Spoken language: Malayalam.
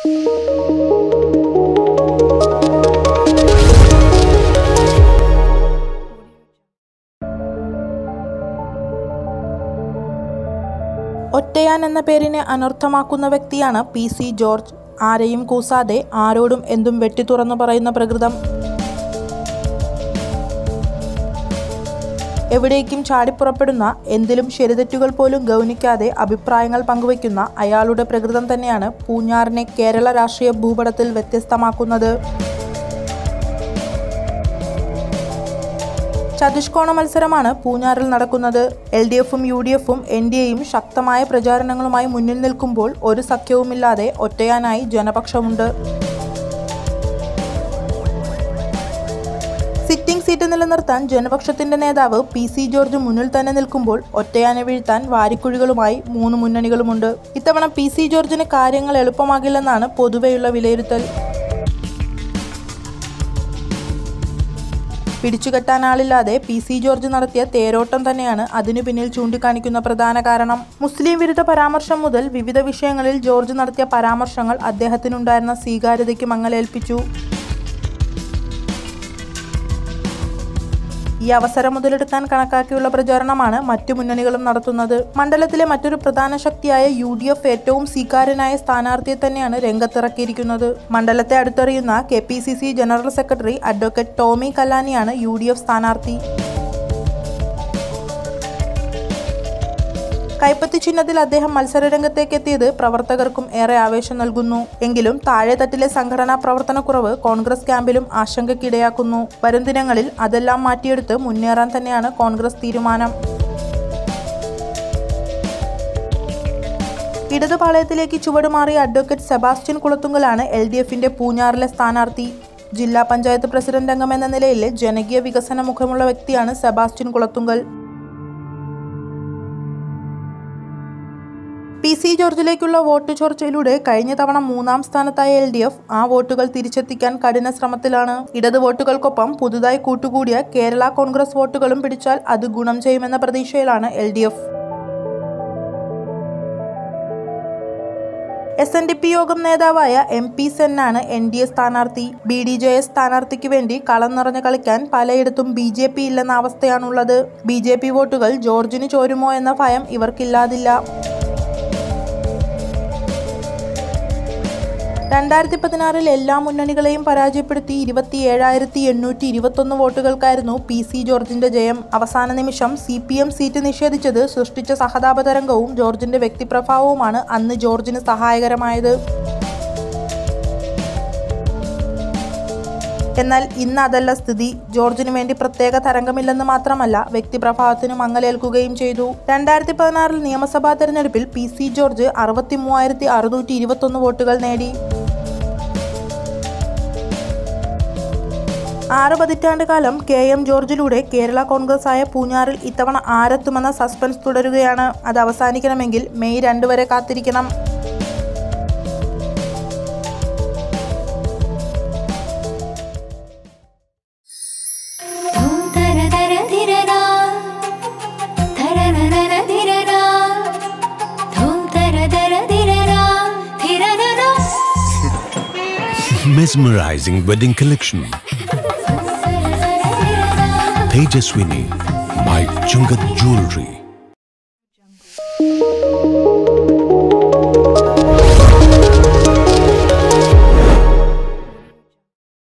ഒറ്റയാൻ എന്ന പേരിനെ അനർത്ഥമാക്കുന്ന വ്യക്തിയാണ് പി സി ജോർജ് ആരെയും കൂസാതെ ആരോടും എന്തും വെട്ടിത്തുറന്നു പറയുന്ന പ്രകൃതം എവിടേക്കും ചാടിപ്പുറപ്പെടുന്ന എന്തിലും ശരിതെറ്റുകൾ പോലും ഗൗനിക്കാതെ അഭിപ്രായങ്ങൾ പങ്കുവയ്ക്കുന്ന അയാളുടെ പ്രകൃതം തന്നെയാണ് പൂഞ്ഞാറിനെ കേരള രാഷ്ട്രീയ ഭൂപടത്തിൽ വ്യത്യസ്തമാക്കുന്നത് ചതുഷ്കോണ മത്സരമാണ് പൂഞ്ഞാറിൽ നടക്കുന്നത് എൽ ഡി എഫും യു ഡി എഫും എൻ ഡി എയും ശക്തമായ പ്രചാരണങ്ങളുമായി മുന്നിൽ നിൽക്കുമ്പോൾ ഒരു സഖ്യവുമില്ലാതെ ഒറ്റയാനായി ജനപക്ഷമുണ്ട് സിറ്റിംഗ് സീറ്റ് നിലനിർത്താൻ ജനപക്ഷത്തിന്റെ നേതാവ് പി സി ജോർജ് മുന്നിൽ തന്നെ നിൽക്കുമ്പോൾ ഒറ്റയാനെ വീഴ്ത്താൻ വാരിക്കുഴികളുമായി മൂന്ന് മുന്നണികളുമുണ്ട് ഇത്തവണ പി സി ജോർജിന് കാര്യങ്ങൾ എളുപ്പമാകില്ലെന്നാണ് പൊതുവെയുള്ള വിലയിരുത്തൽ പിടിച്ചുകെട്ടാനാളില്ലാതെ പി സി ജോർജ് നടത്തിയ തേരോട്ടം തന്നെയാണ് അതിനു പിന്നിൽ ചൂണ്ടിക്കാണിക്കുന്ന പ്രധാന കാരണം മുസ്ലിം വിരുദ്ധ പരാമർശം മുതൽ വിവിധ വിഷയങ്ങളിൽ ജോർജ് നടത്തിയ പരാമർശങ്ങൾ അദ്ദേഹത്തിനുണ്ടായിരുന്ന സ്വീകാര്യതയ്ക്ക് മങ്ങലേൽപ്പിച്ചു ഈ അവസരം മുതലെടുക്കാൻ കണക്കാക്കിയുള്ള പ്രചാരണമാണ് മറ്റു മുന്നണികളും നടത്തുന്നത് മണ്ഡലത്തിലെ മറ്റൊരു പ്രധാന ശക്തിയായ യു ഡി എഫ് ഏറ്റവും സ്വീകാര്യനായ സ്ഥാനാർത്ഥിയെ തന്നെയാണ് രംഗത്തിറക്കിയിരിക്കുന്നത് മണ്ഡലത്തെ അടുത്തറിയുന്ന K P C C general secretary advocate Tomy കല്ലാനിയാണ് യു ഡി എഫ് സ്ഥാനാർത്ഥി കൈപ്പത്തി ചിഹ്നത്തിൽ അദ്ദേഹം മത്സരരംഗത്തേക്ക് എത്തിയത് പ്രവർത്തകർക്കും ഏറെ ആവേശം നൽകുന്നു എങ്കിലും താഴെത്തട്ടിലെ സംഘടനാ പ്രവർത്തനക്കുറവ് കോൺഗ്രസ് ക്യാമ്പിലും ആശങ്കയ്ക്കിടയാക്കുന്നു വരും ദിനങ്ങളിൽ അതെല്ലാം മാറ്റിയെടുത്ത് മുന്നേറാൻ തന്നെയാണ് കോൺഗ്രസ് തീരുമാനം ഇടതുപാളയത്തിലേക്ക് ചുവടുമാറിയ അഡ്വക്കേറ്റ് സെബാസ്റ്റ്യൻ കുളത്തുങ്കലാണ് എൽ ഡി എഫിന്റെ പൂഞ്ഞാറിലെ സ്ഥാനാർത്ഥി ജില്ലാ പഞ്ചായത്ത് പ്രസിഡന്റ് അംഗം എന്ന നിലയിലെ ജനകീയ വികസന മുഖമുള്ള വ്യക്തിയാണ് സെബാസ്റ്റ്യൻ കുളത്തുങ്കൽ പി സി ജോർജിലേക്കുള്ള വോട്ട് ചോർച്ചയിലൂടെ കഴിഞ്ഞ തവണ മൂന്നാം സ്ഥാനത്തായ എൽ ഡി എഫ് ആ വോട്ടുകൾ തിരിച്ചെത്തിക്കാൻ കഠിന ശ്രമത്തിലാണ് ഇടത് വോട്ടുകൾക്കൊപ്പം പുതുതായി കൂട്ടുകൂടിയ കേരള കോൺഗ്രസ് വോട്ടുകളും പിടിച്ചാൽ അത് ഗുണം ചെയ്യുമെന്ന പ്രതീക്ഷയിലാണ് L D F S N D P യോഗം നേതാവായ എം പി സെന്നാണ് എൻ ഡി എ സ്ഥാനാർത്ഥി ബി ഡി ജെ എസ് സ്ഥാനാർത്ഥിക്ക് വേണ്ടി കളം നിറഞ്ഞു കളിക്കാൻ പലയിടത്തും ബി ജെ പി ഇല്ലെന്ന അവസ്ഥയാണുള്ളത് ബി ജെ പി വോട്ടുകൾ ജോർജിന് ചോരുമോ എന്ന ഭയം ഇവർക്കില്ലാതില്ല രണ്ടായിരത്തി പതിനാറിൽ എല്ലാ മുന്നണികളെയും പരാജയപ്പെടുത്തി ഇരുപത്തി ഏഴായിരത്തി എണ്ണൂറ്റി ഇരുപത്തൊന്ന് വോട്ടുകൾക്കായിരുന്നു പി സി ജോർജിന്റെ ജയം അവസാന നിമിഷം സി പി എം സീറ്റ് നിഷേധിച്ചത് സൃഷ്ടിച്ച സഹതാപ തരംഗവും ജോർജിന്റെ വ്യക്തിപ്രഭാവവുമാണ് അന്ന് ജോർജിന് സഹായകരമായത് എന്നാൽ ഇന്ന് അതല്ല സ്ഥിതി ജോർജിന് വേണ്ടി പ്രത്യേക തരംഗമില്ലെന്ന് മാത്രമല്ല വ്യക്തിപ്രഭാവത്തിന് മങ്ങലേൽക്കുകയും ചെയ്തു രണ്ടായിരത്തി പതിനാറിൽ നിയമസഭാ തെരഞ്ഞെടുപ്പിൽ പി സി ജോർജ് അറുപത്തി മൂവായിരത്തി അറുന്നൂറ്റി ഇരുപത്തൊന്ന് വോട്ടുകൾ നേടി ആറ് പതിറ്റാണ്ട് കാലം കെ എം ജോർജിലൂടെ കേരള കോൺഗ്രസ് ആയ പൂഞ്ഞാറിൽ ഇത്തവണ ആരെത്തുമെന്ന സസ്പെൻസ് തുടരുകയാണ് അത് അവസാനിക്കണമെങ്കിൽ മെയ് രണ്ട് വരെ കാത്തിരിക്കണം ധൂം തര തര ധിരരാ. ധരരരര ധിരരാ. ധൂം തര തര ധിരരാ. ധിരരരാ. mesmerizing wedding collection. തരതര ധിരരാ. Tejaswini by Chungat Jewelry.